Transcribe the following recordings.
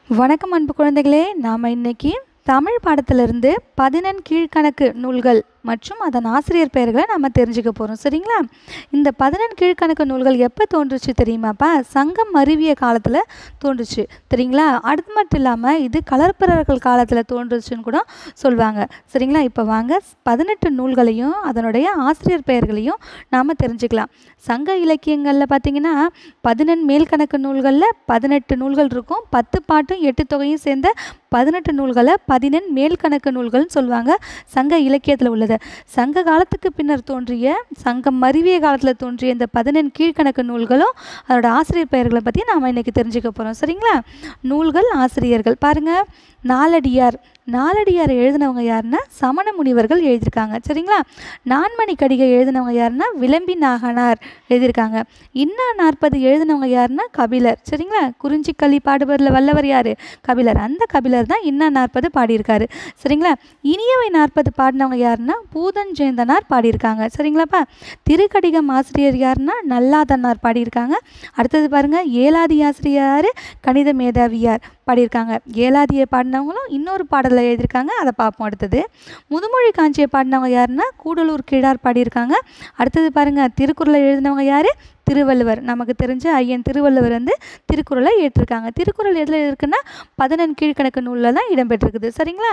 வணக்கம் அன்பு குழந்தைகளே நாம் இன்னைக்கு தமிழ் பாடத்திலிருந்து பதினெண் கீழ்க்கணக்கு நூல்கள் மற்றும் அதன் ஆசிரியர் பெயர்களை நம்ம தெரிஞ்சுக்க போகிறோம் சரிங்களா இந்த பதினெண் கீழ்க்கணக்கு நூல்கள் எப்போ தோன்றுச்சு தெரியுமாப்பா சங்கம் மருவிய காலத்தில் தோன்றுச்சு சரிங்களா அது மட்டும் இல்லாமல் இது கலர்ப்பிரர்கள் காலத்தில் தோன்றுச்சுன்னு கூட சொல்லுவாங்க சரிங்களா இப்போ வாங்க பதினெட்டு நூல்களையும் அதனுடைய ஆசிரியர் பெயர்களையும் நாம் தெரிஞ்சுக்கலாம் சங்க இலக்கியங்களில் பார்த்தீங்கன்னா பதினெண் மேல்கணக்கு நூல்களில் பதினெட்டு நூல்கள் இருக்கும் பத்து பாட்டும் எட்டு தொகையும் சேர்ந்த பதினெட்டு நூல்களை பதினெண் மேல்கணக்கு நூல்கள்னு சொல்லுவாங்க சங்க இலக்கியத்தில் உள்ளது சங்க காலத்துக்கு பின்னர் தோன்றிய சங்கம் மருவிய காலத்தில் தோன்றிய இந்த பதினெண் கீழ்கணக்கு நூல்களும் அதோட ஆசிரியர் பெயர்களை பற்றி நாம் இன்றைக்கி தெரிஞ்சுக்க போகிறோம் சரிங்களா நூல்கள் ஆசிரியர்கள் பாருங்கள் நாலடியார் நாலடியார் எழுதினவங்க யாருன்னா சமண முனிவர்கள் எழுதியிருக்காங்க சரிங்களா நான்மணி கடிகை எழுதினவங்க யாருன்னா விளம்பி நாகனார் எழுதியிருக்காங்க இன்னா நாற்பது எழுதினவங்க யாருன்னா கபிலர் சரிங்களா குறிஞ்சி களி பாடுபவரில் வல்லவர் யார் கபிலர் அந்த கபிலர் தான் இன்னா நாற்பது பாடியிருக்காரு சரிங்களா இனியவை நாற்பது பாடினவங்க யாருன்னா பூதஞ்சேந்தனார் பாடியிருக்காங்க சரிங்களாப்பா திருக்கடிகம் ஆசிரியர் யாருன்னா நல்லாதனார் பாடியிருக்காங்க அடுத்தது பாருங்கள் ஏலாதி ஆசிரியர் கணித மேதாவியார் பாடியிருக்காங்க ஏலாதியை பாடினவங்களும் இன்னொரு பாடலில் எழுதியிருக்காங்க அதை பார்ப்போம் அடுத்தது முதுமொழி காஞ்சியை பாடினவங்க யாருன்னா கூடலூர் கீழார் பாடியிருக்காங்க அடுத்தது பாருங்கள் திருக்குறளை எழுதினவங்க யார் திருவள்ளுவர் நமக்கு தெரிஞ்ச ஐயன் திருவள்ளுவர் வந்து திருக்குறளை ஏற்றிருக்காங்க திருக்குறள் எதில் இருக்குன்னா பதினெண் கீழ்கணக்கு நூலில் தான் இடம்பெற்றிருக்குது சரிங்களா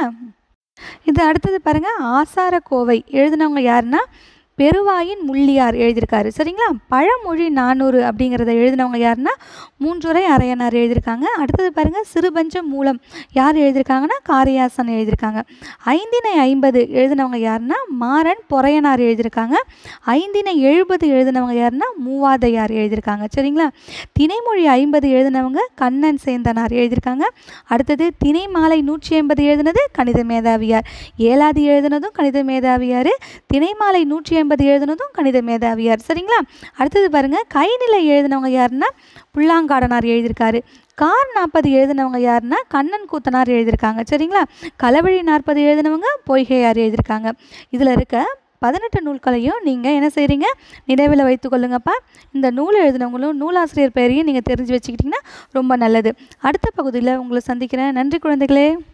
இது அடுத்தது பாருங்கள் ஆசார கோவை எழுதினவங்க யாருன்னா பெருவாயின் முள்ளியார் எழுதியிருக்காரு சரிங்களா பழமொழி நானூறு அப்படிங்கிறத எழுதினவங்க யாருன்னா மூன்றுரை அரையனார் எழுதியிருக்காங்க அடுத்தது பாருங்கள் சிறுபஞ்ச மூலம் யார் எழுதியிருக்காங்கன்னா காரியாசன் எழுதியிருக்காங்க ஐந்தினை ஐம்பது எழுதினவங்க யாருன்னா மாறன் பொறையனார் எழுதியிருக்காங்க ஐந்தினை எழுபது எழுதினவங்க யாருன்னா மூவாதையார் எழுதியிருக்காங்க சரிங்களா திணைமொழி ஐம்பது எழுதினவங்க கண்ணன் சேந்தனார் எழுதியிருக்காங்க அடுத்தது திணை மாலை நூற்றி ஐம்பது எழுதினது கணித மேதாவியார் ஏழாதி எழுதினதும் கணித மேதாவியார் திணை மாலை நூற்றி ஐம்பது எழுதினதும் கணித மேதாவியார் சரிங்களா அடுத்தது பாருங்கள் கைநிலை எழுதினவங்க யாருன்னா புல்லாங்காடனார் எழுதியிருக்காரு கார் நாற்பது எழுதினவங்க யாருன்னா கண்ணன் கூத்தனார் எழுதியிருக்காங்க சரிங்களா களவழி நாற்பது எழுதினவங்க பொய்கையார் எழுதியிருக்காங்க இதில் இருக்க பதினெட்டு நூல்களையும் நீங்கள் என்ன செய்கிறீங்க நினைவில் வைத்துக்கொள்ளுங்கப்பா இந்த நூல் எழுதினவங்களும் நூலாசிரியர் பெயரையும் நீங்கள் தெரிஞ்சு வச்சுக்கிட்டிங்கன்னா ரொம்ப நல்லது அடுத்த பகுதியில் உங்களை சந்திக்கிறேன் நன்றி குழந்தைகளே